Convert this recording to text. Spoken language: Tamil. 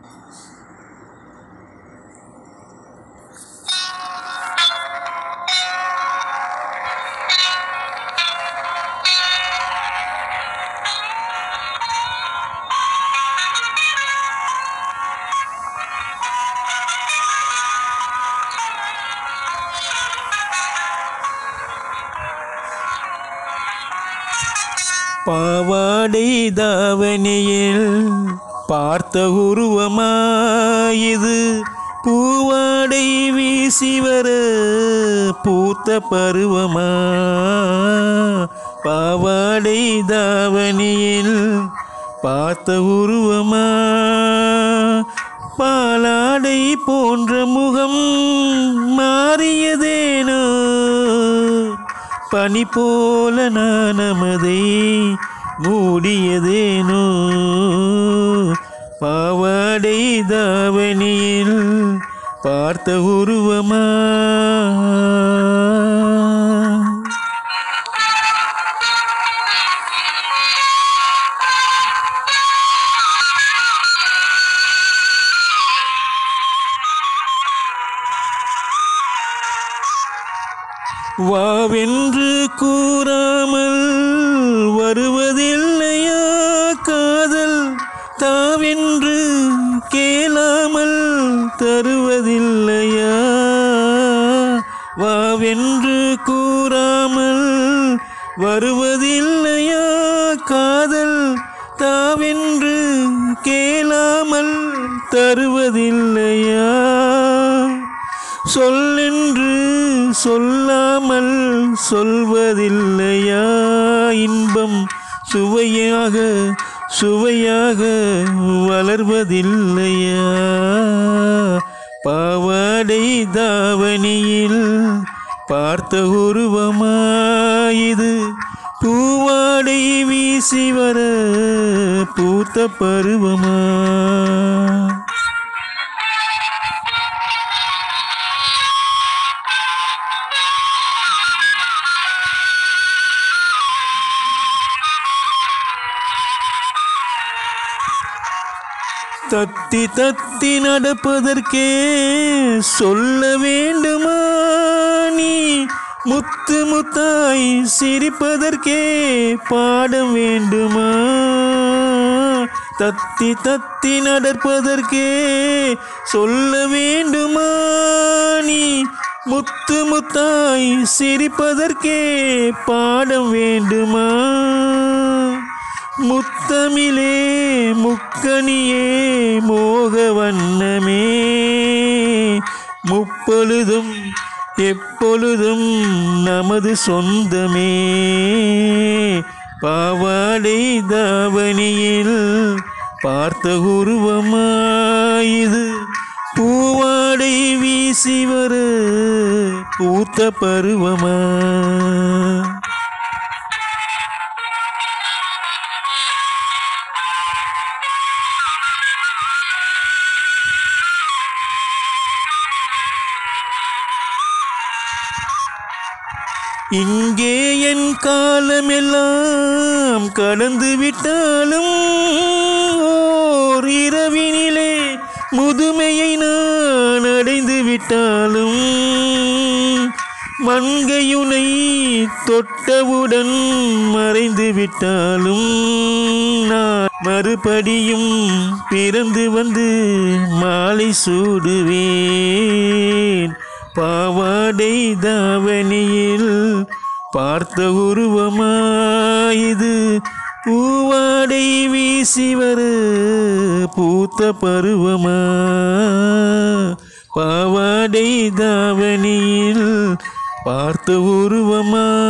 பாவாடை தாவணியில் பார்த்த உருவமாயுது பூவாடை வீசி வர பூத்த பருவமா பாவாடை தாவணியில் பார்த்த உருவமா பாலாடை போன்ற முகம் மாறியதேனோ பனி போல நானமதை மூடியதேனோ பாவாடை தாவணியில் பார்த்த உருவமா வாவென்று கூறாமல் வருவதில்லையா காதல் தாவென்று கேளாமல் தருவதில்லையா வாவென்று கூறாமல் வருவதில்லையா காதல் தாவென்று கேளாமல் தருவதில்லையா சொல்லென்று சொல்லாமல் சொல்வதில்லையா இன்பம் சுவையாக சுவையாக வளர்வதில்லையா பாவாடை தாவணியில் பார்த்த உருவமாயுது பூவாடை வீசி வர பூத்த பருவமா தத்தி தத்தி நடப்பதற்கே சொல்ல வேண்டுமா நீ முத்து முத்தாய் சிரிப்பதற்கே பாடம் வேண்டுமா தத்தி தத்தி நடப்பதற்கே சொல்ல வேண்டுமா நீ முத்து முத்தாய் சிரிப்பதற்கே பாடம் வேண்டுமா முத்தமிழே முக்கணியே மோக வண்ணமே முப்பொழுதும் எப்பொழுதும் நமது சொந்தமே பாவாடை தாவணியில் பார்த்த உருவமாயுது பூவாடை வீசி வர பூத்த பருவமா இங்கே என் காலமெல்லாம் கடந்து விட்டாலும் ஓர் இரவினிலே முதுமையை நான் அடைந்து விட்டாலும் மண்கையுனை தொட்டவுடன் மறைந்து விட்டாலும் நான் மறுபடியும் பிறந்து வந்து மாலை சூடுவேன் பாவாடை தாவணியில் பார்த்த உருவமாயுது பூவாடை வீசி வர பூத்த பருவமா பாவாடை தாவணியில் பார்த்த உருவமா